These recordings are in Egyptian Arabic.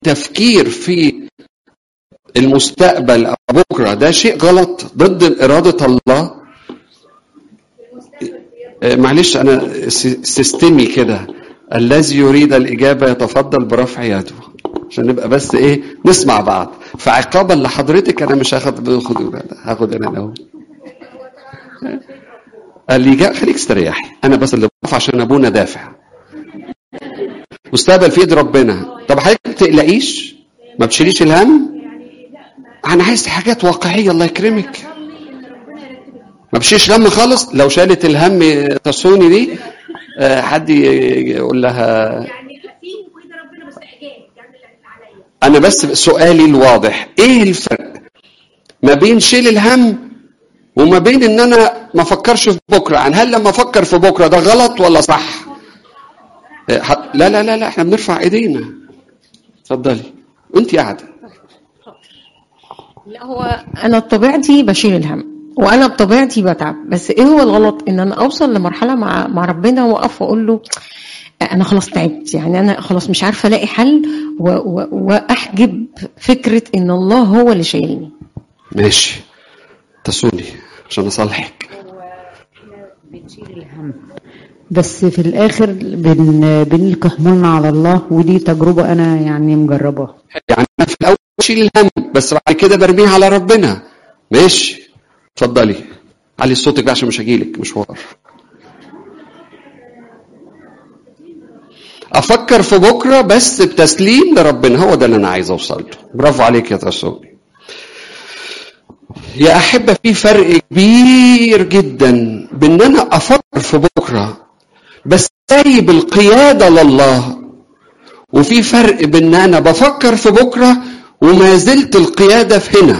التفكير في المستقبل او بكره ده شيء غلط ضد اراده الله آه، معلش انا سيستمي كده الذي يريد الاجابه يتفضل برفع يده عشان نبقى بس ايه نسمع بعض فعقابا لحضرتك انا مش هاخد باخد هاخد انا الاول قال لي جاء خليك استريحي انا بس اللي بقف عشان ابونا دافع مستقبل في ايد ربنا طب حضرتك ما تقلقيش ما بتشيليش الهم انا عايز حاجات واقعيه الله يكرمك ما بشيش هم خالص لو شالت الهم تصوني دي آه، حد يقول لها انا بس سؤالي الواضح ايه الفرق ما بين شيل الهم وما بين ان انا ما افكرش في بكره يعني هل لما افكر في بكره ده غلط ولا صح آه، لا لا لا لا احنا بنرفع ايدينا اتفضلي انت قاعده لا هو انا بطبيعتي بشيل الهم وانا بطبيعتي بتعب بس ايه هو الغلط ان انا اوصل لمرحله مع مع ربنا واقف واقول له انا خلاص تعبت يعني انا خلاص مش عارفه الاقي حل و و واحجب فكره ان الله هو اللي شايلني ماشي تصوني عشان اصالحك بتشيل الهم بس في الاخر بن بنلقي حمولنا على الله ودي تجربه انا يعني مجرباها يعني انا في الاول بشيل الهم بس بعد كده برميه على ربنا ماشي اتفضلي علي صوتك عشان مش هجيلك مشوار افكر في بكره بس بتسليم لربنا هو ده اللي انا عايز اوصل له برافو عليك يا تسوني يا احبه في فرق كبير جدا بان انا افكر في بكره بس سايب القياده لله وفي فرق بان انا بفكر في بكره وما زلت القياده في هنا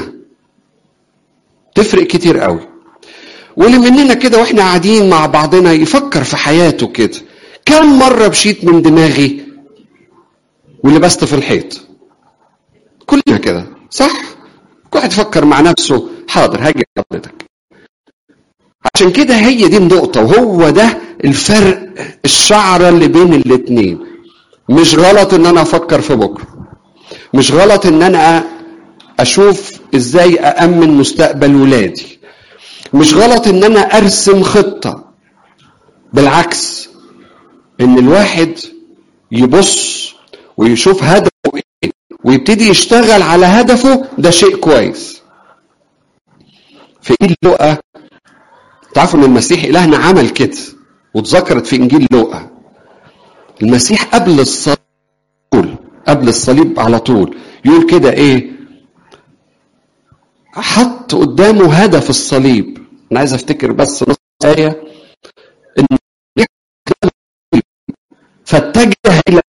تفرق كتير قوي واللي مننا كده واحنا قاعدين مع بعضنا يفكر في حياته كده كم مره مشيت من دماغي ولبست في الحيط كلنا كده صح كل واحد يفكر مع نفسه حاضر هاجي حضرتك عشان كده هي دي النقطة وهو ده الفرق الشعرة اللي بين الاتنين مش غلط ان انا افكر في بكرة مش غلط ان انا اشوف ازاي اامن مستقبل ولادي مش غلط ان انا ارسم خطة بالعكس ان الواحد يبص ويشوف هدفه ايه ويبتدي يشتغل على هدفه ده شيء كويس في انجيل لوقا تعرفوا ان المسيح الهنا عمل كده واتذكرت في انجيل لوقا المسيح قبل الصليب قبل الصليب على طول يقول كده ايه حط قدامه هدف الصليب انا عايز افتكر بس نص ايه ان فاتجه الى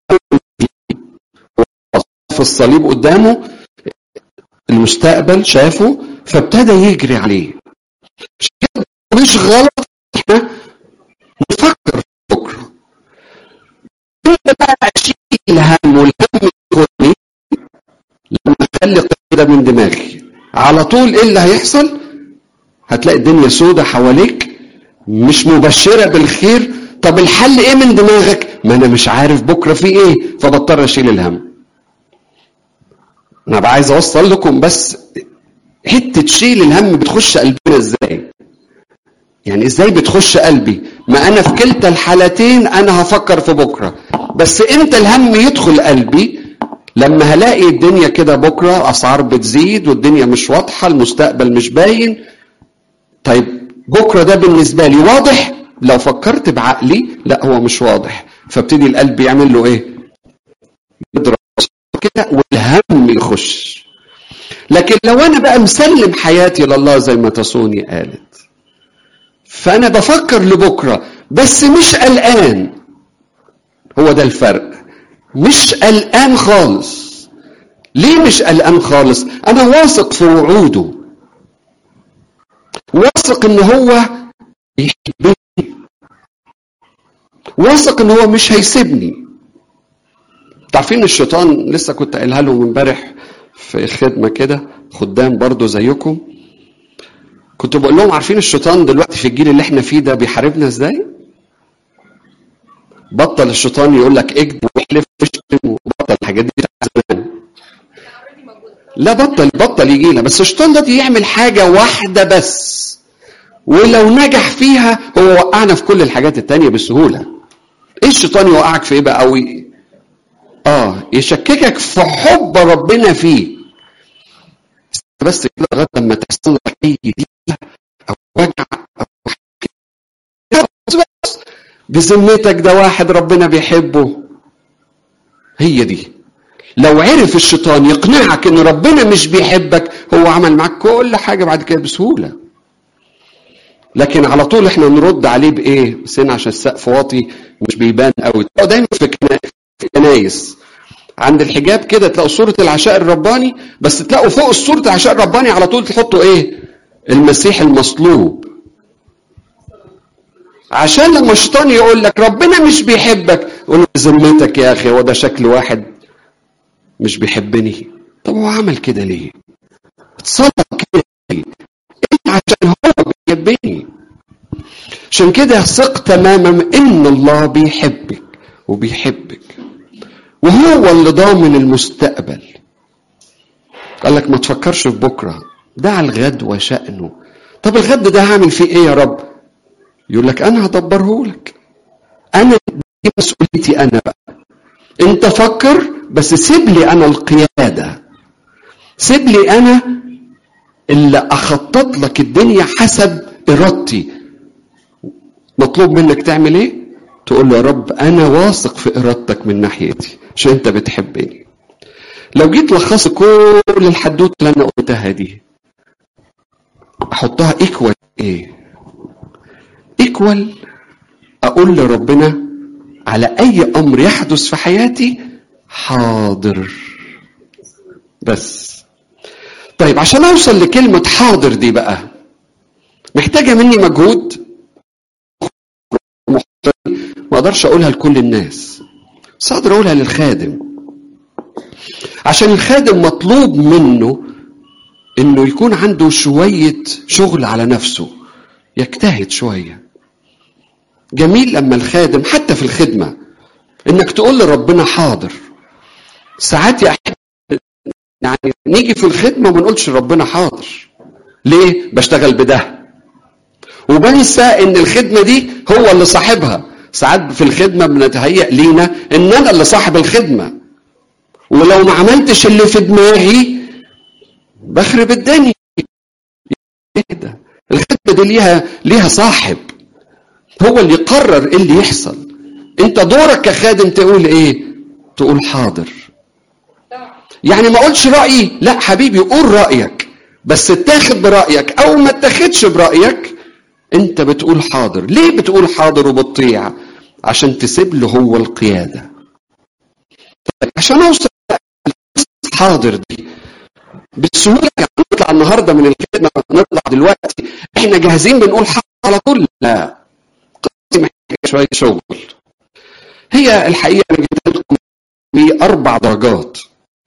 في الصليب قدامه المستقبل شافه فابتدى يجري عليه مش غلط احنا نفكر في بكره انت بقى اشيل الهم والهم يدخلني لما اخلي كده من دماغي على طول ايه اللي هيحصل هتلاقي الدنيا سودة حواليك مش مبشرة بالخير طب الحل ايه من دماغك ما انا مش عارف بكرة في ايه فبضطر اشيل الهم انا بقى عايز اوصل لكم بس حتة شيل الهم بتخش قلبنا ازاي يعني ازاي بتخش قلبي ما انا في كلتا الحالتين انا هفكر في بكرة بس امتى الهم يدخل قلبي لما هلاقي الدنيا كده بكرة اسعار بتزيد والدنيا مش واضحة المستقبل مش باين طيب بكرة ده بالنسبة لي واضح لو فكرت بعقلي لا هو مش واضح فابتدي القلب يعمل له ايه يضرب كده والهم يخش لكن لو انا بقى مسلم حياتي لله زي ما تصوني قالت فانا بفكر لبكره بس مش قلقان هو ده الفرق مش قلقان خالص ليه مش قلقان خالص انا واثق في وعوده واثق ان هو يحبني واثق ان هو مش هيسيبني تعرفين الشيطان لسه كنت قايلها لهم امبارح في خدمه كده خدام برضو زيكم كنت بقول لهم عارفين الشيطان دلوقتي في الجيل اللي احنا فيه ده بيحاربنا ازاي بطل الشيطان يقول لك اكذب واحلف واشتم وبطل الحاجات دي زمان لا بطل بطل يجي لنا بس الشيطان ده يعمل حاجه واحده بس ولو نجح فيها هو وقعنا في كل الحاجات التانية بسهوله ايه الشيطان يوقعك في ايه بقى او اه يشككك في حب ربنا فيه بس كده لغايه لما تحصل لك اي ضيقه او وجع او بس بذمتك ده واحد ربنا بيحبه هي دي لو عرف الشيطان يقنعك ان ربنا مش بيحبك هو عمل معاك كل حاجه بعد كده بسهوله لكن على طول احنا نرد عليه بايه بس هنا عشان السقف واطي مش بيبان قوي دايما في الكنايس عند الحجاب كده تلاقوا صورة العشاء الرباني بس تلاقوا فوق صورة العشاء الرباني على طول تحطوا ايه المسيح المصلوب عشان لما الشيطان يقول لك ربنا مش بيحبك قول له بذمتك يا اخي هو ده شكل واحد مش بيحبني طب هو عمل كده ليه اتصلب كده ليه عشان هو بيحبني عشان كده ثق تماما ان الله بيحبك وبيحبك وهو اللي ضامن المستقبل قال لك ما تفكرش في بكره دع الغد وشأنه طب الغد ده هعمل فيه ايه يا رب يقول لك انا هدبره لك انا دي مسؤوليتي انا بقى انت فكر بس سيب لي انا القياده سيب لي انا اللي اخطط لك الدنيا حسب ارادتي مطلوب منك تعمل ايه تقول له يا رب انا واثق في ارادتك من ناحيتي عشان انت بتحبني لو جيت لخصت كل الحدوته اللي انا قلتها دي احطها ايكوال ايه ايكوال اقول لربنا على اي امر يحدث في حياتي حاضر بس طيب عشان اوصل لكلمه حاضر دي بقى محتاجه مني مجهود ما اقدرش اقولها لكل الناس بس اقدر اقولها للخادم عشان الخادم مطلوب منه انه يكون عنده شويه شغل على نفسه يجتهد شويه جميل لما الخادم حتى في الخدمه انك تقول لربنا حاضر ساعات يا يعني نيجي في الخدمه وما نقولش لربنا حاضر ليه بشتغل بده وبنسى ان الخدمه دي هو اللي صاحبها ساعات في الخدمه بنتهيأ لينا ان انا اللي صاحب الخدمه ولو ما عملتش اللي في دماغي بخرب الدنيا ايه ده الخدمه دي ليها ليها صاحب هو اللي يقرر ايه اللي يحصل انت دورك كخادم تقول ايه تقول حاضر يعني ما اقولش رايي لا حبيبي قول رايك بس اتاخد برايك او ما اتاخدش برايك انت بتقول حاضر ليه بتقول حاضر وبتطيع عشان تسيب له هو القياده عشان اوصل حاضر دي بسهوله نطلع النهارده من الخدمه نطلع دلوقتي احنا جاهزين بنقول حاضر على طول لا قصدي محتاجه شويه شغل هي الحقيقه انا جبت لكم باربع درجات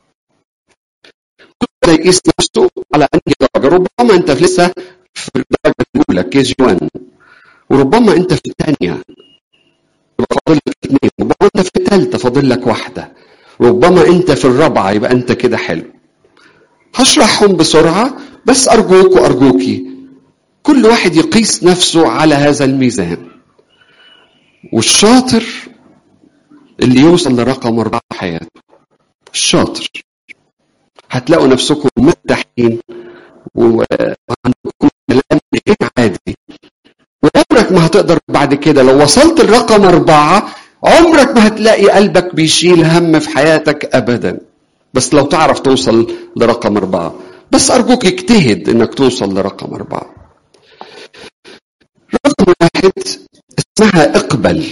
كل يقيس نفسه على انهي درجه ربما انت لسه في الدرجه الاولى كي جي 1 وربما انت في الثانيه يبقى فاضل لك اثنين ربما انت في الثالثه فاضل لك واحده ربما انت في الرابعه يبقى انت كده حلو هشرحهم بسرعه بس ارجوك وارجوكي كل واحد يقيس نفسه على هذا الميزان والشاطر اللي يوصل لرقم أربعة في حياته الشاطر هتلاقوا نفسكم مرتاحين وعندكم كلام غير عادي وعمرك ما هتقدر بعد كده لو وصلت لرقم أربعة عمرك ما هتلاقي قلبك بيشيل هم في حياتك أبدا بس لو تعرف توصل لرقم أربعة بس أرجوك اجتهد إنك توصل لرقم أربعة رقم واحد اسمها اقبل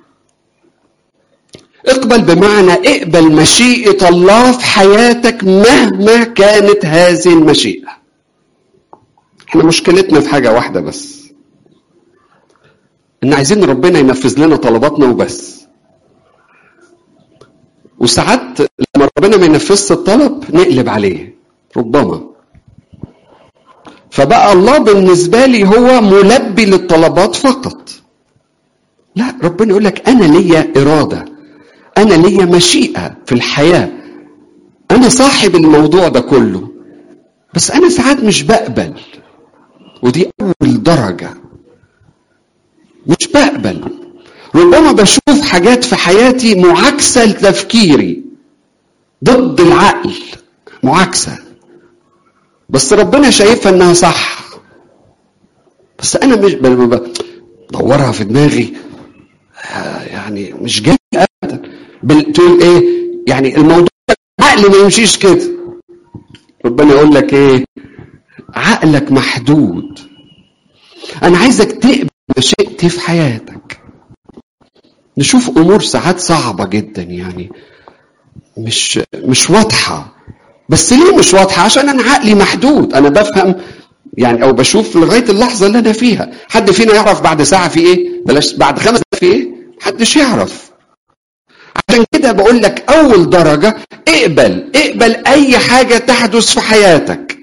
اقبل بمعنى اقبل مشيئة الله في حياتك مهما كانت هذه المشيئة احنا مشكلتنا في حاجة واحدة بس ان عايزين ربنا ينفذ لنا طلباتنا وبس وساعات لما ربنا ما ينفذش الطلب نقلب عليه ربما فبقى الله بالنسبة لي هو ملبي للطلبات فقط لا ربنا يقول لك أنا ليا إرادة أنا ليا مشيئة في الحياة أنا صاحب الموضوع ده كله بس انا ساعات مش بقبل ودي اول درجه مش بقبل ربما بشوف حاجات في حياتي معاكسه لتفكيري ضد العقل معاكسه بس ربنا شايفها انها صح بس انا مش بدورها في دماغي يعني مش جاي ابدا تقول ايه يعني الموضوع عقلي ما يمشيش كده ربنا يقول لك ايه عقلك محدود انا عايزك تقبل مشيئتي في حياتك نشوف امور ساعات صعبه جدا يعني مش مش واضحه بس ليه مش واضحه عشان انا عقلي محدود انا بفهم يعني او بشوف لغايه اللحظه اللي انا فيها حد فينا يعرف بعد ساعه في ايه بلاش بعد خمس دقايق في ايه محدش يعرف عشان كده بقول لك اول درجه اقبل اقبل اي حاجه تحدث في حياتك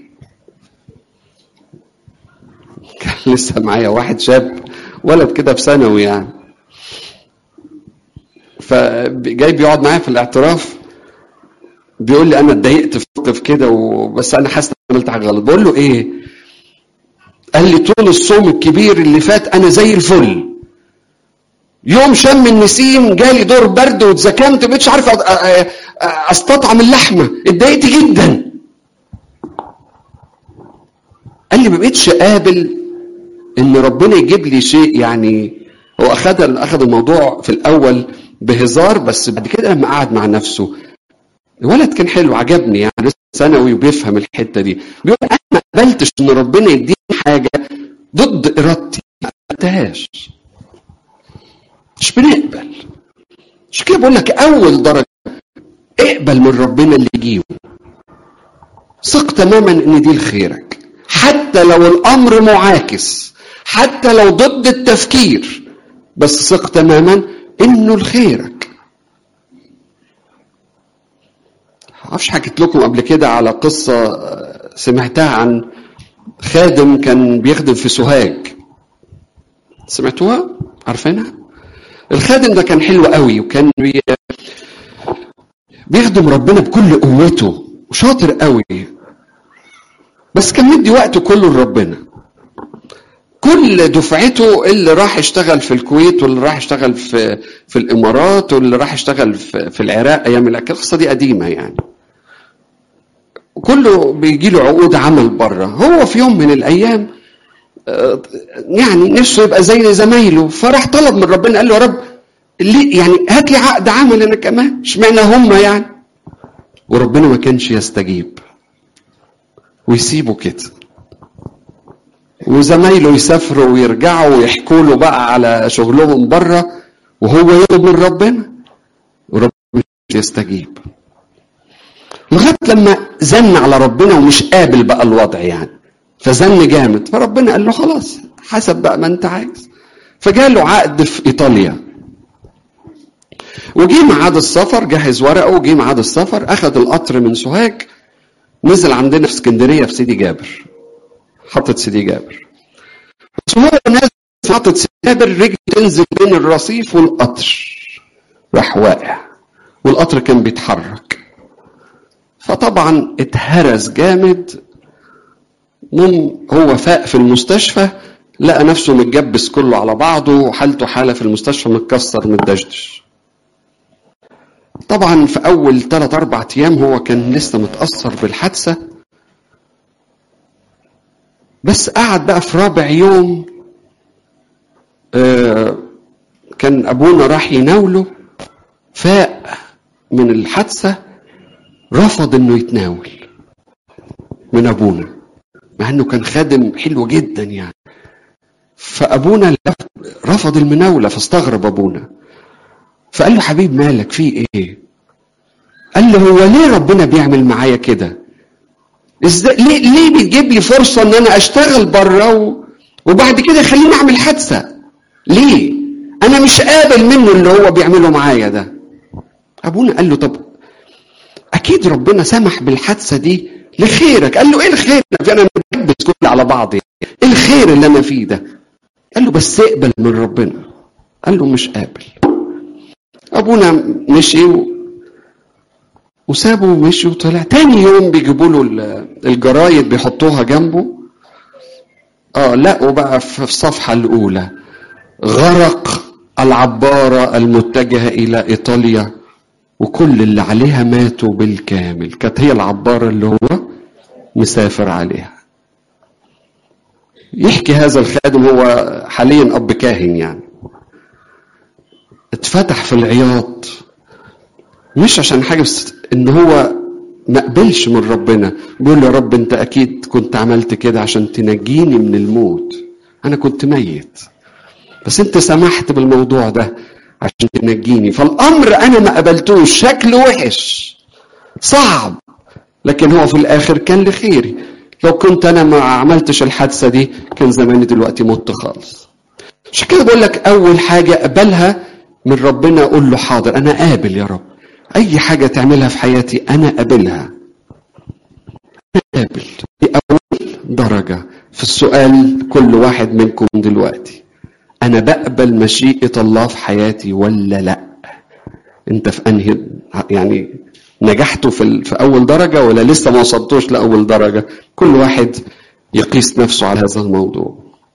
كان لسه معايا واحد شاب ولد كده في ثانوي يعني فجاي بيقعد معايا في الاعتراف بيقول لي انا اتضايقت في موقف كده وبس انا حاسس ان عملت حاجه غلط بقول له ايه قال لي طول الصوم الكبير اللي فات انا زي الفل يوم شم النسيم جالي دور برد واتزكمت مبقتش عارف استطعم اللحمه اتضايقت جدا قال لي ما بقتش قابل ان ربنا يجيب لي شيء يعني هو اخذ اخذ الموضوع في الاول بهزار بس بعد كده لما قعد مع نفسه الولد كان حلو عجبني يعني لسه ثانوي وبيفهم الحته دي بيقول انا ما قبلتش ان ربنا يديني حاجه ضد ارادتي ما قبلتهاش مش بنقبل مش كده بقول لك اول درجه اقبل من ربنا اللي يجيبه ثق تماما ان دي لخيرك حتى لو الامر معاكس حتى لو ضد التفكير بس ثق تماما انه لخيرك معرفش حكيت لكم قبل كده على قصة سمعتها عن خادم كان بيخدم في سوهاج سمعتوها عارفينها الخادم ده كان حلو قوي وكان بي... بيخدم ربنا بكل قوته وشاطر قوي بس كان مدي وقته كله لربنا كل دفعته اللي راح يشتغل في الكويت واللي راح يشتغل في في الامارات واللي راح يشتغل في, في العراق ايام القصه دي قديمه يعني كله بيجي له عقود عمل بره هو في يوم من الايام يعني نفسه يبقى زي زمايله فراح طلب من ربنا قال له يا رب ليه يعني هات لي عقد عمل انا كمان اشمعنى هم يعني وربنا ما كانش يستجيب ويسيبه كده وزمايله يسافروا ويرجعوا ويحكوا له بقى على شغلهم بره وهو يطلب من ربنا وربنا مش يستجيب لغايه لما زن على ربنا ومش قابل بقى الوضع يعني فزن جامد فربنا قال له خلاص حسب بقى ما انت عايز فجاله عقد في ايطاليا وجي ميعاد السفر جهز ورقه وجي ميعاد السفر اخذ القطر من سوهاج نزل عندنا في اسكندريه في سيدي جابر حطت سيدي جابر بس هو نازل في حطت سيدي جابر رجل تنزل بين الرصيف والقطر راح واقع والقطر كان بيتحرك فطبعا اتهرس جامد من هو فاق في المستشفى لقى نفسه متجبس كله على بعضه وحالته حاله في المستشفى متكسر متدشدش طبعا في اول ثلاث اربع ايام هو كان لسه متاثر بالحادثه بس قعد بقى في رابع يوم آه كان ابونا راح يناوله فاق من الحادثه رفض انه يتناول من ابونا مع انه كان خادم حلو جدا يعني فابونا رفض المناوله فاستغرب ابونا فقال له حبيب مالك في ايه قال له هو ليه ربنا بيعمل معايا كده ازاي ليه ليه بتجيب لي فرصه ان انا اشتغل بره و... وبعد كده يخليني اعمل حادثه ليه انا مش قابل منه اللي هو بيعمله معايا ده ابونا قال له طب اكيد ربنا سمح بالحادثه دي لخيرك قال له ايه الخير انا متكبس كل على بعضي ايه الخير اللي انا فيه ده قال له بس اقبل من ربنا قال له مش قابل ابونا مشي و... وسابه ومشي وطلع تاني يوم بيجيبوا له ال- الجرايد بيحطوها جنبه اه لقوا بقى في الصفحة الأولى غرق العبارة المتجهة إلى إيطاليا وكل اللي عليها ماتوا بالكامل كانت هي العبارة اللي هو مسافر عليها يحكي هذا الخادم هو حاليا أب كاهن يعني اتفتح في العياط مش عشان حاجة بس ان هو ما قبلش من ربنا بيقول له يا رب انت اكيد كنت عملت كده عشان تنجيني من الموت انا كنت ميت بس انت سمحت بالموضوع ده عشان تنجيني فالامر انا ما قبلتوش شكله وحش صعب لكن هو في الاخر كان لخيري لو كنت انا ما عملتش الحادثه دي كان زماني دلوقتي مت خالص عشان كده بقول لك اول حاجه اقبلها من ربنا اقول له حاضر انا قابل يا رب اي حاجه تعملها في حياتي انا قابلها انا قابل دي اول درجه في السؤال كل واحد منكم دلوقتي انا بقبل مشيئه الله في حياتي ولا لا انت في انهي يعني نجحتوا في ال- في اول درجه ولا لسه ما وصلتوش لاول درجه كل واحد يقيس نفسه على هذا الموضوع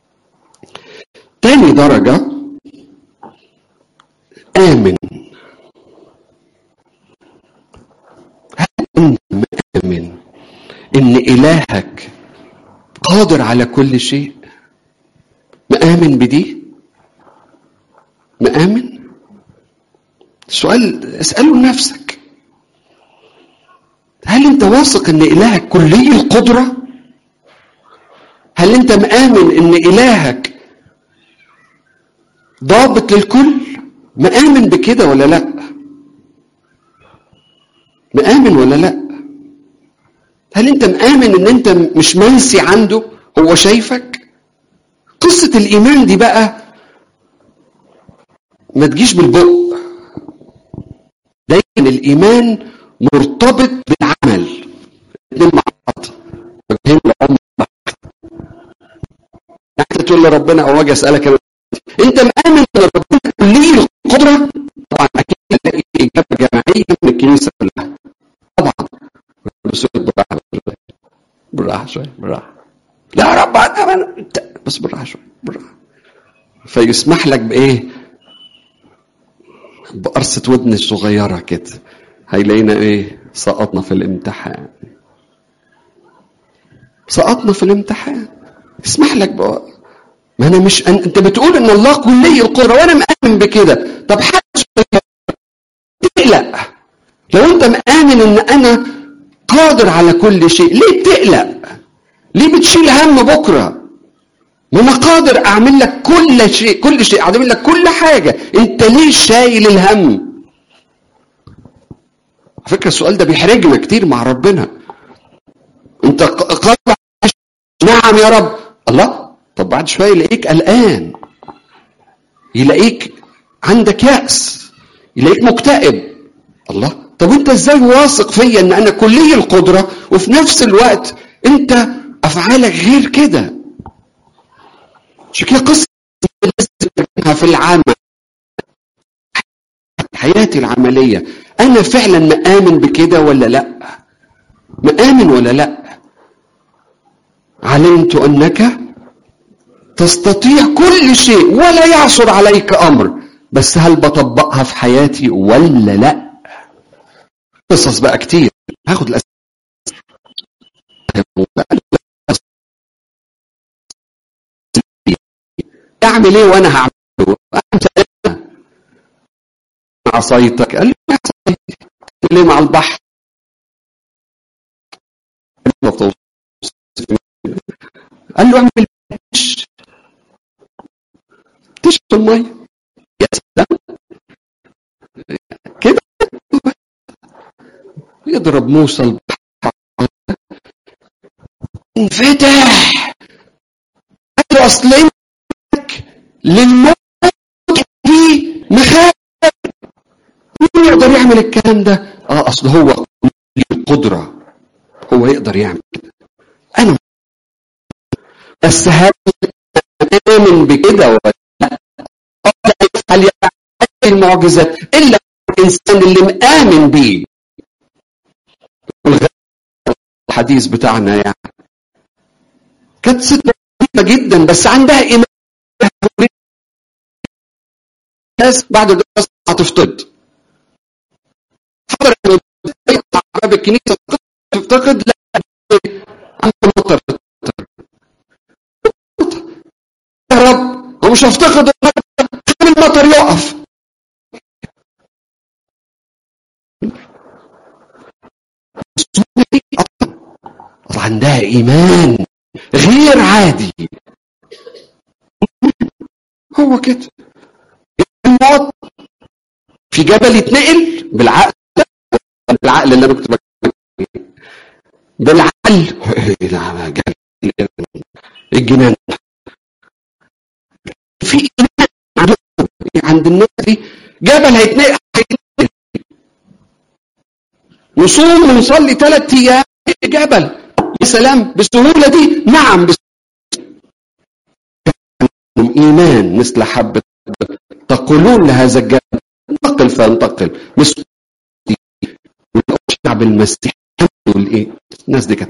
تاني درجه امن هل انت مآمن ان الهك قادر على كل شيء مآمن بدي مآمن سؤال اسأله لنفسك هل انت واثق ان الهك كلي القدرة هل انت مآمن ان الهك ضابط للكل مآمن بكده ولا لا مآمن ولا لا هل انت مآمن ان انت مش منسي عنده هو شايفك قصة الإيمان دي بقى ما تجيش بالبق دايما الإيمان مرتبط بالعمل الاتنين مع بعض وجهين لعمر يعني انت تقول لربنا او اجي اسالك أنا، انت مآمن ان ربنا كلي القدره طبعا اكيد هتلاقي اجابه جماعيه من الكنيسه كلها طبعا بس بالراحه بالراحه شويه بالراحه لا يا رب انا أنا- أنت- بس بالراحه شويه بالراحه فيسمح لك بايه بقرصة ودن الصغيرة كده هيلاقينا ايه سقطنا في الامتحان سقطنا في الامتحان اسمح لك بقى ما انا مش أن... انت بتقول ان الله كلي القدرة وانا مآمن بكده طب حاجة صغيرة. تقلق لو انت مآمن ان انا قادر على كل شيء ليه بتقلق ليه بتشيل هم بكره ما انا قادر اعمل لك كل شيء كل شيء اعمل لك كل حاجه انت ليه شايل الهم على فكره السؤال ده بيحرجنا كتير مع ربنا انت ق- قادر نعم يا رب الله طب بعد شويه يلاقيك قلقان يلاقيك عندك يأس يلاقيك مكتئب الله طب انت ازاي واثق فيا ان انا كلي القدره وفي نفس الوقت انت افعالك غير كده عشان كده قصه لازم نفهمها في العمل حياتي العمليه انا فعلا مآمن بكده ولا لا مآمن ولا لا علمت انك تستطيع كل شيء ولا يعصر عليك امر بس هل بطبقها في حياتي ولا لا قصص بقى كتير هاخد الأسئلة اعمل ايه وانا هعمله انت عصايتك قال لي ما عصايتي قلت ليه مع البحر قال له اعمل تش تش في الميه يا سلام كده يضرب موسى البحر انفتح قال له اصل انك للموت دي مخاوف مين يقدر يعمل الكلام ده اه اصل هو ليه القدره هو يقدر يعمل كده انا بس هل امن بكده ولا لا قال يفعل يفعل المعجزات الا الانسان اللي مآمن بيه الحديث بتاعنا يعني كانت ست ضعيفة جدا بس عندها إيمان ناس بعد الدراسة هتفتقد حضر باب الكنيسة تفتقد لا عم مطر يا رب هو مش هفتقد خلي المطر يقف عندها إيمان غير عادي هو كده الموت في جبل يتنقل بالعقل بالعقل اللي انا كنت بتكلم بالعقل الجنان في ايمان عند الناس دي جبل هيتنقل هيتنقل نصوم ونصلي ثلاث ايام جبل يا سلام بالسهوله دي نعم ايمان مثل حبه تقولون لهذا الجبل انتقل فانتقل مثل الشعب المسيحي يقول ايه الناس دي كانت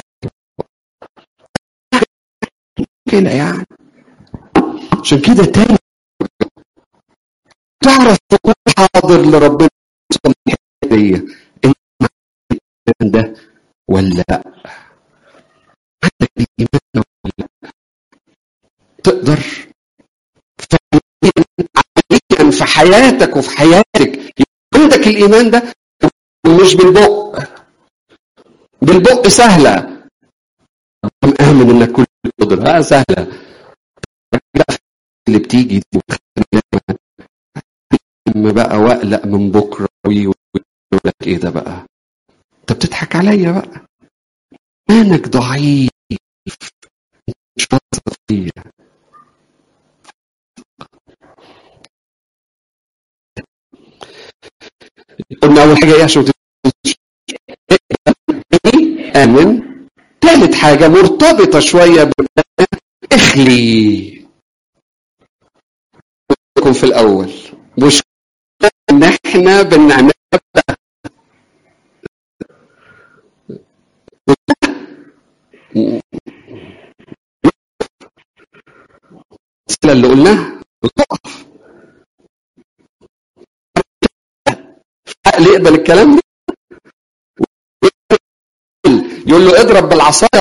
كده يعني عشان كده تاني تعرف تكون حاضر لربنا دي ده ولا لا عندك الايمان ده ولا لا تقدر عمليا في حياتك وفي حياتك عندك الايمان ده مش بالبق بالبق سهله امن انك كل قدر اه سهله اللي بتيجي دي اما بقى واقلق من بكره ويقول لك ايه ده بقى انت بتضحك عليا بقى ايمانك ضعيف مش واثق فيا قلنا اول حاجه ايه عشان امن ثالث حاجه مرتبطه شويه اخلي لكم في الاول مش ان احنا بنعمل السلة اللي قلناها بتقف عقل يقبل الكلام ده يقول له اضرب بالعصايه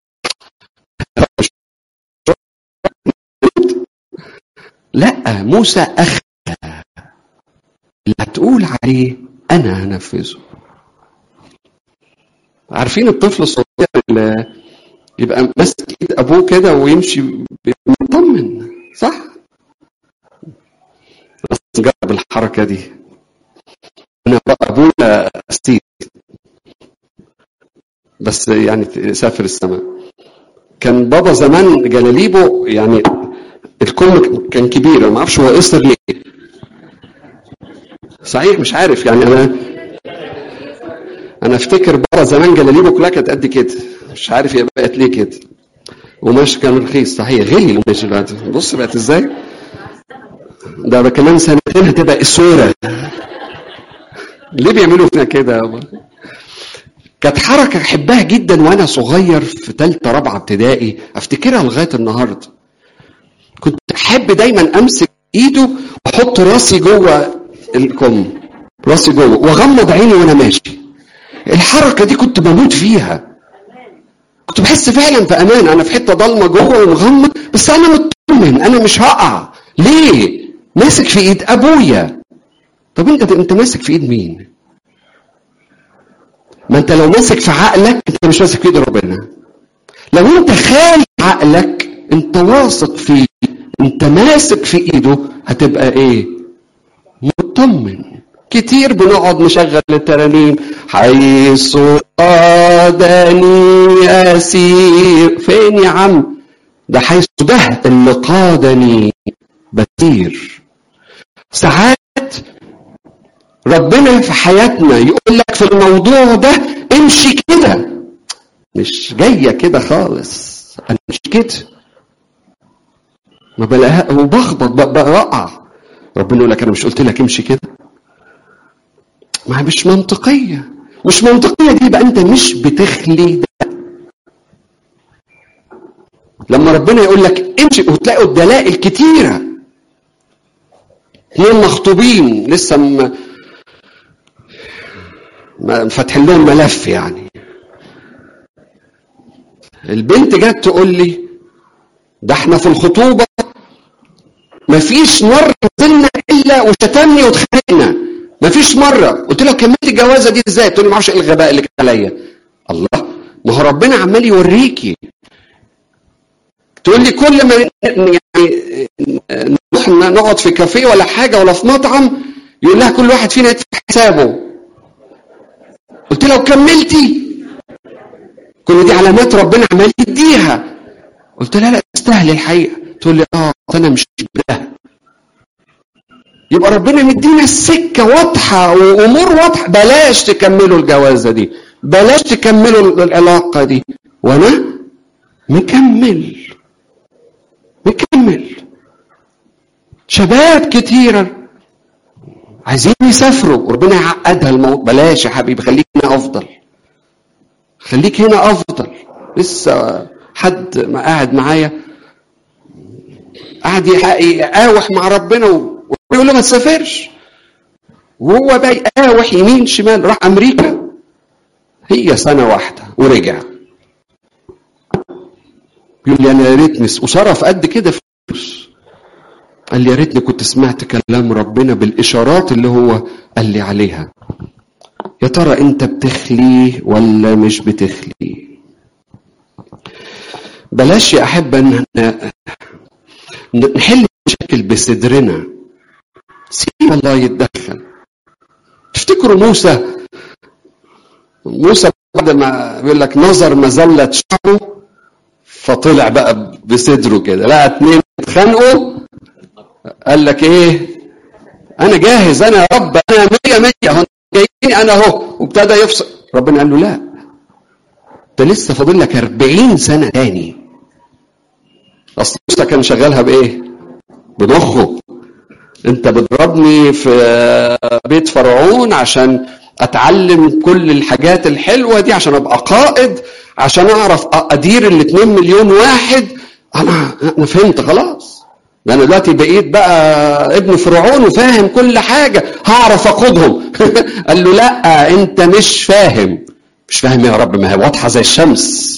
لا موسى اخ اللي هتقول عليه انا هنفذه عارفين الطفل الصغير اللي يبقى ماسك ايد ابوه كده ويمشي مطمن صح بس جرب الحركه دي انا ابونا ستيف بس يعني سافر السماء كان بابا زمان جلاليبه يعني الكم كان كبير ما اعرفش هو قصر ليه صحيح مش عارف يعني انا انا افتكر بابا زمان جلاليبه كلها كانت قد كده مش عارف هي بقت ليه كده وماشي كان رخيص صحيح غلي القماش دلوقتي بص بقت ازاي ده كمان سنتين هتبقى اسوره ليه بيعملوا فينا كده يابا كانت حركة أحبها جدا وأنا صغير في ثالثة رابعة ابتدائي أفتكرها لغاية النهاردة كنت أحب دايما أمسك إيده وأحط راسي جوه الكم راسي جوه وأغمض عيني وأنا ماشي الحركة دي كنت بموت فيها كنت بحس فعلا في أمان أنا في حتة ضلمة جوه ومغمض بس أنا مطمن أنا مش هقع ليه؟ ماسك في إيد أبويا طب أنت أنت ماسك في إيد مين؟ ما انت لو ماسك في عقلك انت مش ماسك في ايد ربنا لو انت خالي عقلك انت واثق فيه انت ماسك في ايده هتبقى ايه مطمن كتير بنقعد نشغل الترانيم حيث قادني اسير فين يا عم ده حيث ده اللي قادني بسير ساعات ربنا في حياتنا يقول لك في الموضوع ده امشي كده مش جايه كده خالص انا مش كده ما بلاقيها وبخبط بقع ربنا يقول لك انا مش قلت لك امشي كده ما مش منطقيه مش منطقيه دي يبقى انت مش بتخلي ده لما ربنا يقول لك امشي وتلاقوا الدلائل كتيره اثنين مخطوبين لسه م... ما- فاتحين لهم ملف يعني البنت جت تقول لي ده احنا في الخطوبه مفيش مره نزلنا الا وشتمني واتخانقنا مفيش مره قلت له كملت الجوازه دي ازاي تقول لي معرفش ايه الغباء اللي كان عليا الله ما هو ربنا عمال يوريكي تقول لي كل ما ن- يعني نروح نقعد في كافيه ولا حاجه ولا في مطعم يقول لها كل واحد فينا يدفع حسابه قلت لها وكملتي كل دي علامات ربنا عمال يديها قلت لها لا تستاهلي الحقيقه تقول لي اه انا مش ده يبقى ربنا مدينا السكه واضحه وامور واضحه بلاش تكملوا الجوازه دي بلاش تكملوا العلاقه دي وانا مكمل مكمل شباب كتيرة عايزين يسافروا وربنا يعقدها الموضوع بلاش يا حبيبي خليك هنا افضل خليك هنا افضل لسه حد ما قاعد معايا قاعد يح- يقاوح مع ربنا و- ويقول له ما تسافرش وهو بقى يقاوح يمين شمال راح امريكا هي سنه واحده ورجع يقول لي انا يا ريتني وصرف قد كده فلوس قال لي يا ريتني كنت سمعت كلام ربنا بالاشارات اللي هو قال لي عليها يا ترى انت بتخلي ولا مش بتخلي بلاش يا احبه ان نحل مشاكل بصدرنا سيب الله يتدخل تفتكروا موسى موسى بعد ما بيقول لك نظر مزلة شعره فطلع بقى بصدره كده لقى اتنين اتخانقوا قال لك ايه انا جاهز انا يا رب انا مية مية هو جايين انا اهو وابتدى يفصل ربنا قال له لا ده لسه فاضل لك 40 سنة تاني اصل موسى كان شغالها بايه بضخه انت بتضربني في بيت فرعون عشان اتعلم كل الحاجات الحلوه دي عشان ابقى قائد عشان اعرف ادير ال 2 مليون واحد انا انا فهمت خلاص ده انا دلوقتي بقيت بقى ابن فرعون وفاهم كل حاجه هعرف اقودهم قال له لا انت مش فاهم مش فاهم يا رب ما هي واضحه زي الشمس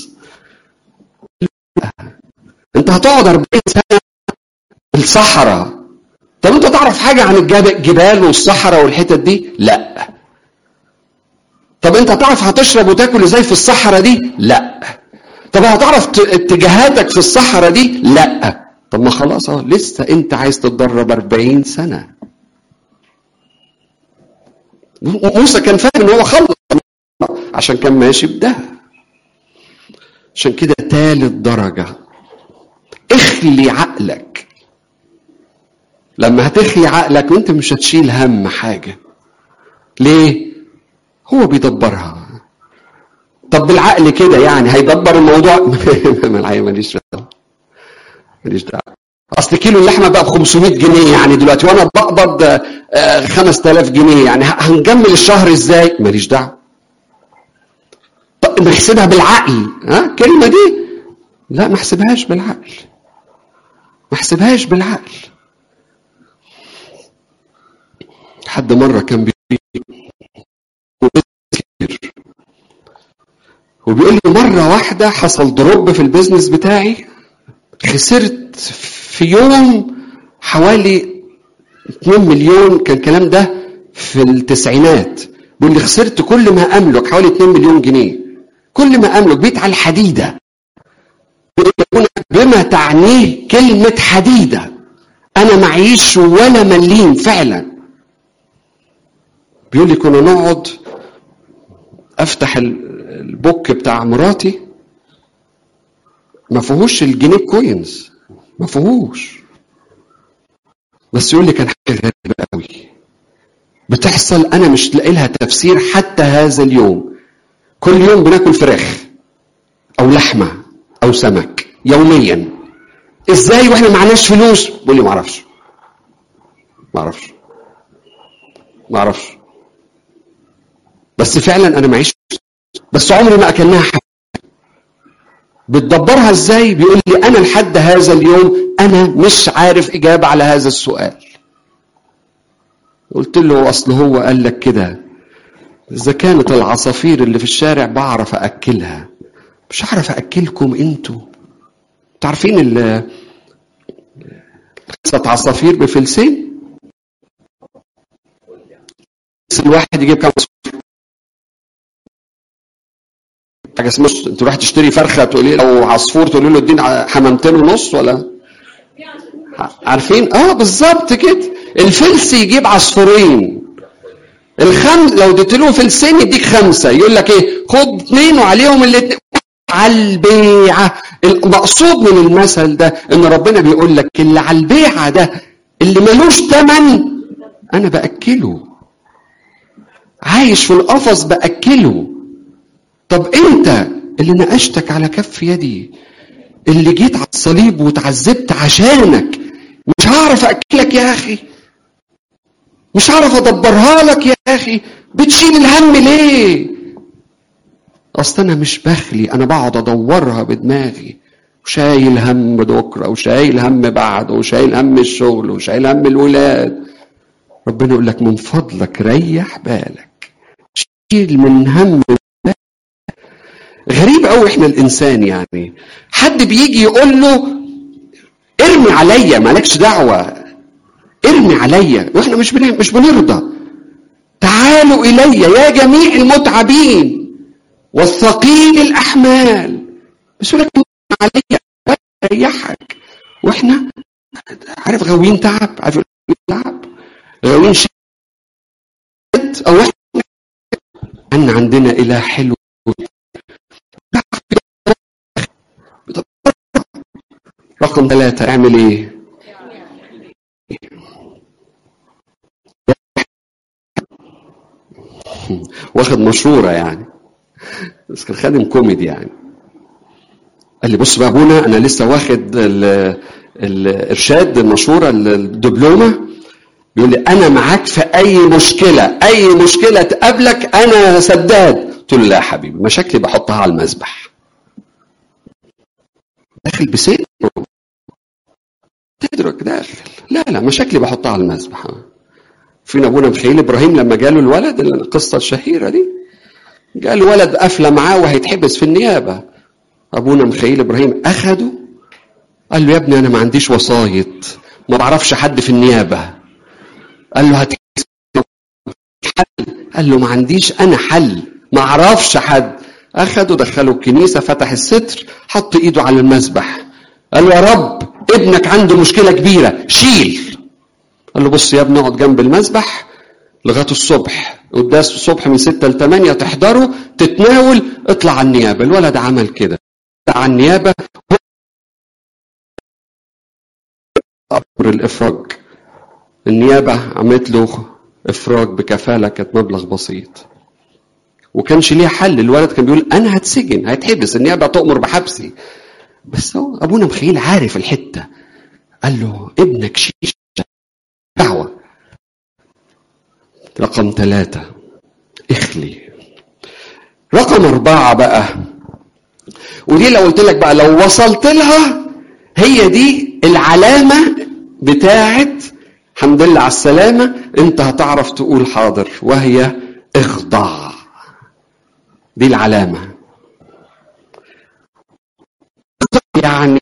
انت هتقعد 40 سنه في الصحراء طب انت تعرف حاجه عن الجبال والصحراء والحتت دي لا طب انت تعرف هتشرب وتاكل ازاي في الصحراء دي لا طب هتعرف اتجاهاتك في الصحراء دي لا طب ما خلاص اهو لسه انت عايز تتدرب 40 سنه موسى كان فاهم ان هو خلص عشان كان ماشي بده عشان كده تالت درجه اخلي عقلك لما هتخلي عقلك وانت مش هتشيل هم حاجه ليه هو بيدبرها طب بالعقل كده يعني هيدبر الموضوع ما الحقيقه ماليش دعوه ماليش دعوه اصل كيلو اللحمه بقى ب 500 جنيه يعني دلوقتي وانا بقبض 5000 جنيه يعني هنكمل الشهر ازاي ماليش دعوه طب نحسبها بالعقل ها الكلمه دي لا ما احسبهاش بالعقل ما احسبهاش بالعقل حد مره كان بيقول كتير وبيقول لي مرة واحدة حصل دروب في البيزنس بتاعي خسرت في يوم حوالي 2 مليون كان الكلام ده في التسعينات بيقول لي خسرت كل ما أملك حوالي 2 مليون جنيه كل ما أملك بيت على الحديدة بما تعنيه كلمة حديدة أنا معيش ولا مليم فعلا بيقول لي كنا نقعد افتح البوك بتاع مراتي ما فيهوش الجنيه كوينز ما فيهوش بس يقول لي كان حاجه غريبه قوي بتحصل انا مش لاقي لها تفسير حتى هذا اليوم كل يوم بناكل فراخ او لحمه او سمك يوميا ازاي واحنا معناش فلوس بيقول لي ما اعرفش ما اعرفش ما اعرفش بس فعلا انا معيش بس عمري ما اكلناها حاجة. بتدبرها ازاي بيقول لي انا لحد هذا اليوم انا مش عارف اجابه على هذا السؤال قلت له اصل هو قال لك كده اذا كانت العصافير اللي في الشارع بعرف اكلها مش هعرف اكلكم انتوا تعرفين ال قصة عصافير بفلسين بس الواحد يجيب كام عصفور حاجه اسمها تروح تشتري فرخه تقولي له عصفور تقولي له اديني حمامتين ونص ولا عارفين اه بالظبط كده الفلس يجيب عصفورين الخم لو اديت له فلسين يديك خمسه يقول لك ايه خد اثنين وعليهم الاثنين على البيعه المقصود من المثل ده ان ربنا بيقول لك اللي على البيعه ده اللي ملوش ثمن انا باكله عايش في القفص باكله طب انت اللي نقشتك على كف يدي اللي جيت على الصليب وتعذبت عشانك مش هعرف اكلك يا اخي مش هعرف ادبرها لك يا اخي بتشيل الهم ليه اصل انا مش بخلي انا بقعد ادورها بدماغي وشايل هم بكره وشايل هم بعد وشايل هم الشغل وشايل هم الولاد ربنا يقول لك من فضلك ريح بالك شيل من هم غريب قوي احنا الانسان يعني حد بيجي يقول له ارمي عليا مالكش دعوه ارمي عليا واحنا مش بن... مش بنرضى تعالوا الي يا جميع المتعبين والثقيل الاحمال بس يقول لك عليا ريحك واحنا عارف غاويين تعب عارف تعب غاويين شد او احنا ان عندنا اله حلو رقم ثلاثة اعمل ايه واخد مشورة يعني بس كان خادم كوميدي يعني قال لي بص بقى ابونا انا لسه واخد ال- الارشاد المشوره الدبلومه بيقول لي انا معاك في اي مشكله اي مشكله تقابلك انا سداد قلت له لا يا حبيبي مشاكلي بحطها على المذبح داخل بسير تدرك داخل لا لا مشاكلي بحطها على المذبح فين ابونا مخيل ابراهيم لما جاله الولد القصه الشهيره دي جاله ولد قافله معاه وهيتحبس في النيابه ابونا مخيل ابراهيم اخده قال له يا ابني انا ما عنديش وسايط ما بعرفش حد في النيابه قال له هات حل قال له ما عنديش انا حل ما اعرفش حد اخده دخله الكنيسه فتح الستر حط ايده على المذبح قال له يا رب ابنك عنده مشكله كبيره شيل قال له بص يا ابني اقعد جنب المذبح لغايه الصبح قداس الصبح من 6 ل 8 تحضره تتناول اطلع على النيابه الولد عمل كده طلع على النيابه امر الافراج النيابه عملت له افراج بكفاله كانت مبلغ بسيط وكانش ليها حل الولد كان بيقول انا هتسجن هيتحبس النيابه تؤمر بحبسي بس هو ابونا مخيل عارف الحته قال له ابنك شيش دعوه رقم ثلاثة اخلي رقم أربعة بقى ودي لو قلت لك بقى لو وصلت لها هي دي العلامة بتاعت الحمد لله على السلامة انت هتعرف تقول حاضر وهي اخضع دي العلامة يعني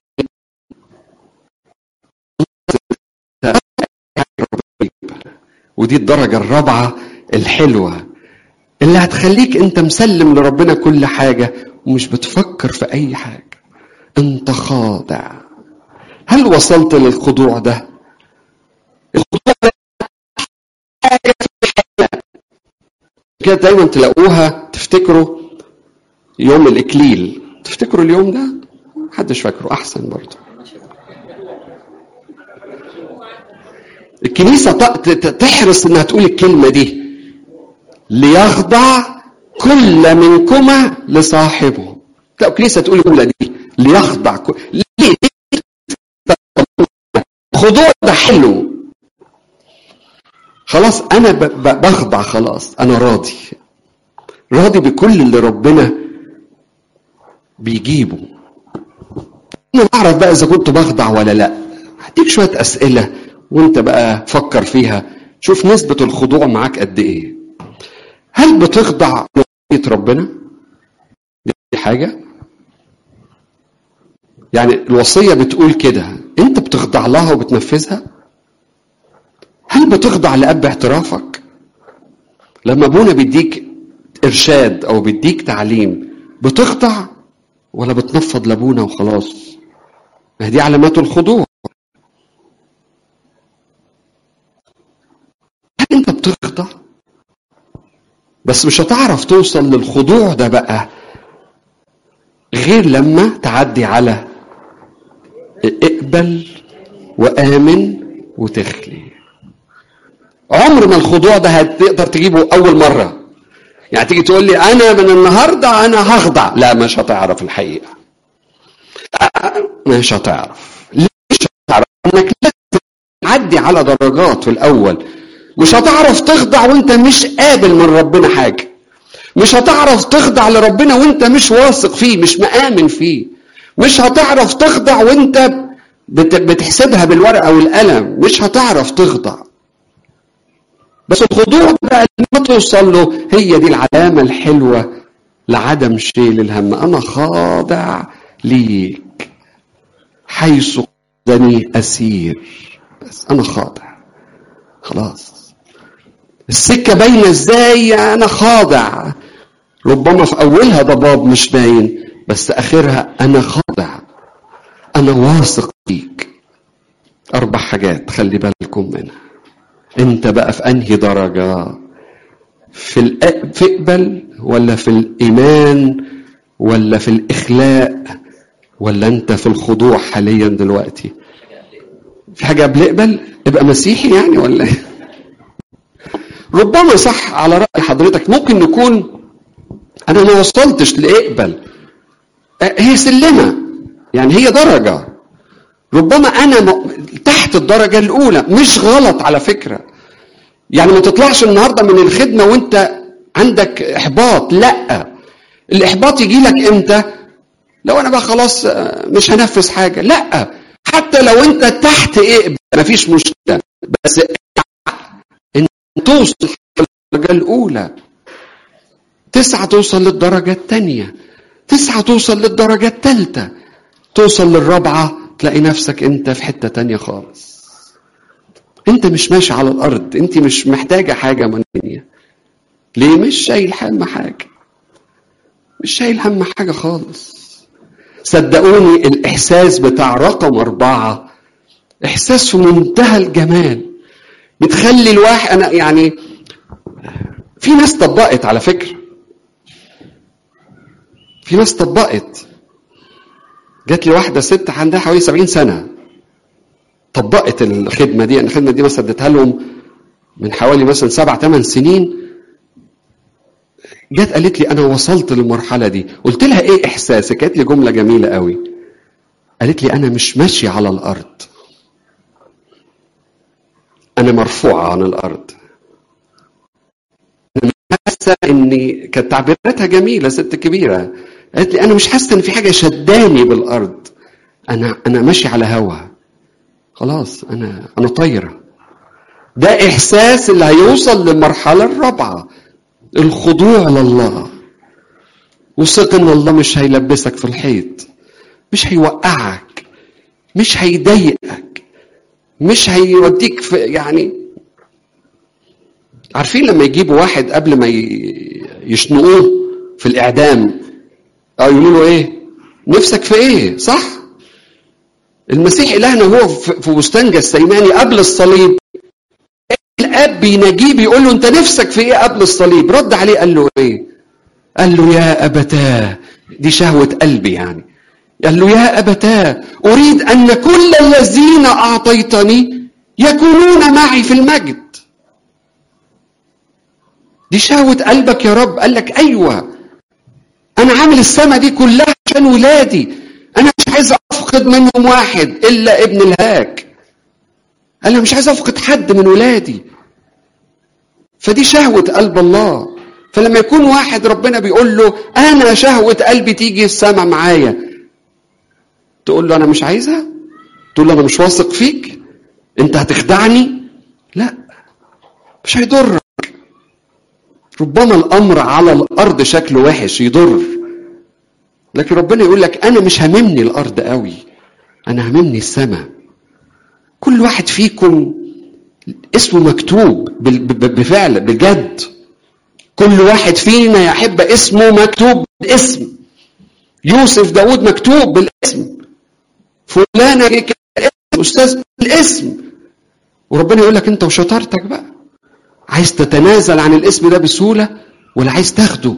ودي الدرجة الرابعة الحلوة اللي هتخليك انت مسلم لربنا كل حاجة ومش بتفكر في اي حاجة انت خاضع هل وصلت للخضوع ده الخضوع ده حاجة في الحياة كده دايما تلاقوها تفتكروا يوم الاكليل تفتكروا اليوم ده محدش فاكره احسن برضه الكنيسة تحرص انها تقول الكلمة دي ليخضع كل منكما لصاحبه لا الكنيسة تقول الجملة دي ليخضع كل... ليه خضوع ده حلو خلاص انا ب... ب... بخضع خلاص انا راضي راضي بكل اللي ربنا بيجيبه انا اعرف بقى اذا كنت بخضع ولا لا هديك شويه اسئله وانت بقى فكر فيها شوف نسبه الخضوع معاك قد ايه هل بتخضع لوصيه ربنا دي حاجه يعني الوصيه بتقول كده انت بتخضع لها وبتنفذها هل بتخضع لاب اعترافك لما ابونا بيديك ارشاد او بيديك تعليم بتخضع ولا بتنفض لابونا وخلاص ما هي دي علامات الخضوع هل انت بتخضع بس مش هتعرف توصل للخضوع ده بقى غير لما تعدي على اقبل وامن وتخلي عمر ما الخضوع ده هتقدر تجيبه اول مره يعني تيجي تقول لي انا من النهارده انا هخضع لا مش هتعرف الحقيقه مش هتعرف ليه مش هتعرف انك لازم تعدي على درجات في الاول مش هتعرف تخضع وانت مش قابل من ربنا حاجه مش هتعرف تخضع لربنا وانت مش واثق فيه مش مآمن فيه مش هتعرف تخضع وانت بتحسبها بالورقه والقلم مش هتعرف تخضع بس الخضوع بقى اللي توصل له هي دي العلامه الحلوه لعدم شيل الهم انا خاضع ليك حيث قدني اسير بس انا خاضع خلاص السكه باينه ازاي انا خاضع ربما في اولها ضباب مش باين بس اخرها انا خاضع انا واثق فيك اربع حاجات خلي بالكم منها انت بقى في انهي درجه في الأ... في اقبل ولا في الايمان ولا في الاخلاء ولا انت في الخضوع حاليا دلوقتي في حاجه قبل اقبل ابقى مسيحي يعني ولا ربما صح على راي حضرتك ممكن نكون انا ما وصلتش لاقبل هي سلمه يعني هي درجه ربما انا م... تحت الدرجه الاولى مش غلط على فكره يعني ما تطلعش النهارده من الخدمه وانت عندك احباط لا الاحباط يجي لك امتى لو انا بقى خلاص مش هنفذ حاجه لا حتى لو انت تحت ايه مفيش مشكله بس ان توصل للدرجه الاولى تسعة توصل للدرجة الثانية تسعة توصل للدرجة الثالثة توصل للرابعة تلاقي نفسك انت في حتة تانية خالص انت مش ماشي على الارض انت مش محتاجة حاجة من الدنيا ليه مش شايل هم حاجة مش شايل هم حاجة خالص صدقوني الاحساس بتاع رقم اربعة احساس في منتهى الجمال بتخلي الواحد انا يعني في ناس طبقت على فكره في ناس طبقت جات لي واحده ست عندها حوالي 70 سنه طبقت الخدمه دي الخدمه دي مثلا اديتها لهم من حوالي مثلا سبع ثمان سنين جت قالت لي انا وصلت للمرحله دي قلت لها ايه احساسك قالت لي جمله جميله قوي قالت لي انا مش ماشيه على الارض انا مرفوعه عن الارض انا حاسه اني كانت تعبيراتها جميله ست كبيره قالت لي انا مش حاسه ان في حاجه شداني بالارض انا انا ماشي على هوا خلاص انا انا طايره ده احساس اللي هيوصل للمرحله الرابعه الخضوع لله وثق ان الله مش هيلبسك في الحيط مش هيوقعك مش هيضايقك مش هيوديك في يعني عارفين لما يجيبوا واحد قبل ما يشنقوه في الاعدام او يقولوا له ايه نفسك في ايه صح المسيح الهنا هو في بستان السيماني قبل الصليب الاب بيناجيه بيقول له انت نفسك في ايه قبل الصليب رد عليه قال له ايه قال له يا ابتاه دي شهوه قلبي يعني قال له يا ابتاه اريد ان كل الذين اعطيتني يكونون معي في المجد دي شهوه قلبك يا رب قال لك ايوه انا عامل السما دي كلها عشان ولادي انا مش عايز افقد منهم واحد الا ابن الهاك انا مش عايز افقد حد من ولادي فدي شهوة قلب الله فلما يكون واحد ربنا بيقول له انا شهوة قلبي تيجي السما معايا تقول له انا مش عايزها تقول له انا مش واثق فيك انت هتخدعني لا مش هيضرك ربما الامر على الارض شكله وحش يضر لكن ربنا يقول لك انا مش هممني الارض قوي انا هممني السماء كل واحد فيكم اسمه مكتوب بال- ب- بفعل بجد كل واحد فينا يحب اسمه مكتوب بالاسم يوسف داود مكتوب بالاسم فلانة كده بالاسم استاذ بالاسم وربنا يقول لك انت وشطارتك بقى عايز تتنازل عن الاسم ده بسهولة ولا عايز تاخده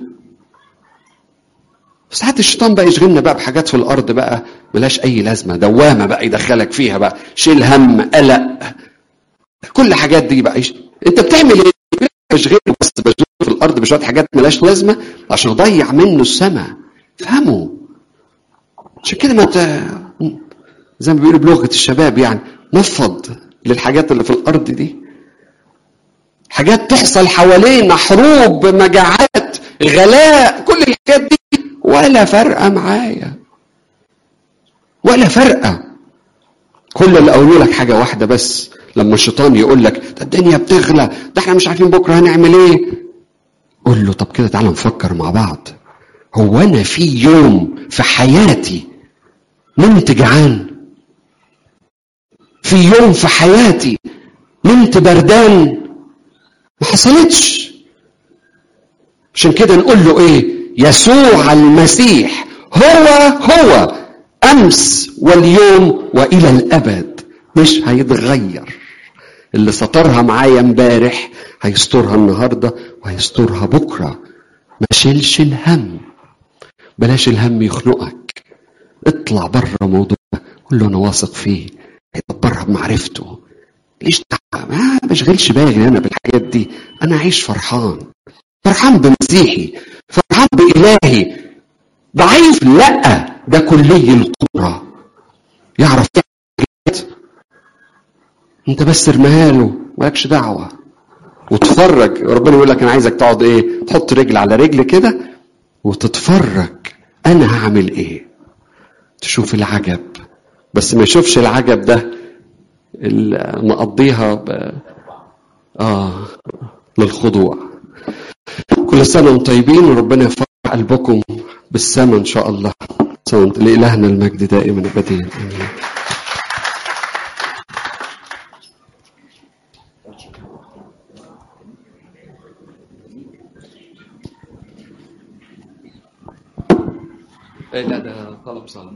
ساعات الشيطان بقى يشغلنا بقى بحاجات في الارض بقى ملهاش اي لازمه دوامه بقى يدخلك فيها بقى شيل هم قلق كل حاجات دي بقى يش... انت بتعمل ايه بشغله بس بشغله في الارض بشويه حاجات ملهاش لازمه عشان اضيع منه السماء فهموا عشان كده ما ت... زي ما بيقولوا بلغه الشباب يعني نفض للحاجات اللي في الارض دي حاجات تحصل حوالينا حروب مجاعات غلاء كل الحاجات دي ولا فرقه معايا ولا فرقه كل اللي اقوله لك حاجه واحده بس لما الشيطان يقول لك ده الدنيا بتغلى ده احنا مش عارفين بكره هنعمل ايه قول له طب كده تعالى نفكر مع بعض هو انا في يوم في حياتي نمت جعان في يوم في حياتي نمت بردان ما حصلتش عشان كده نقول له ايه يسوع المسيح هو هو امس واليوم والى الابد مش هيتغير اللي سطرها معايا امبارح هيسترها النهارده وهيسترها بكره ما شيلش الهم بلاش الهم يخنقك اطلع بره موضوع قول له انا واثق فيه هيدبرها بمعرفته ليش دعوة؟ ما بشغلش بالي انا بالحاجات دي انا عايش فرحان فرحان بمسيحي فرحان بإلهي ضعيف لا ده كلي القدرة يعرف حاجات انت بس ارميها له مالكش دعوة وتفرج ربنا يقول لك انا عايزك تقعد ايه تحط رجل على رجل كده وتتفرج انا هعمل ايه تشوف العجب بس ما يشوفش العجب ده ال- مقضيها ب... اه للخضوع كل سنة وانتم طيبين وربنا يفرح قلبكم بالسماء إن شاء الله سنة وانتم- لإلهنا المجد دائما أبديا آمين لا ده طلب صلاة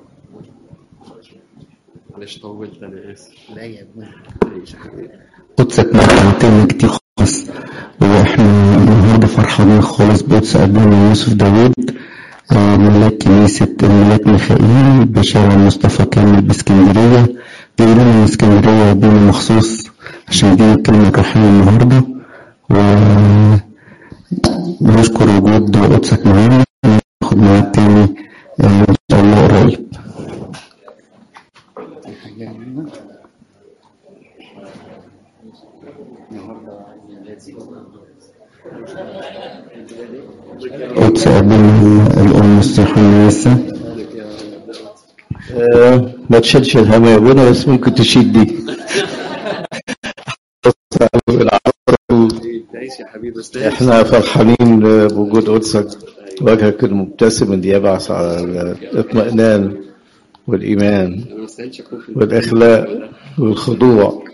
معلش طولت أنا آسف لا يا ابني معلش يا حبيبي قدسك مرتين كتير خالص واحنا النهارده فرحانين خالص بقدس ابونا يوسف داوود آه، ملاك كنيسة الملاك ميخائيل بشارع مصطفى كامل باسكندرية جاي لنا من اسكندرية بينا مخصوص عشان يدينا الكلمة الروحية النهاردة و بنشكر وجود قدسك معانا ناخد ميعاد تاني آه، ان شاء الله قريب قدس ابونا الام الصحية لسه آه، ما تشيلش الهم يا ابونا بس ممكن تشيل دي تعيش يا حبيبي بس احنا فرحانين بوجود قدسك وجهك المبتسم دي يبعث على الاطمئنان والايمان انا ما استاهلش اكون في والاخلاق والخضوع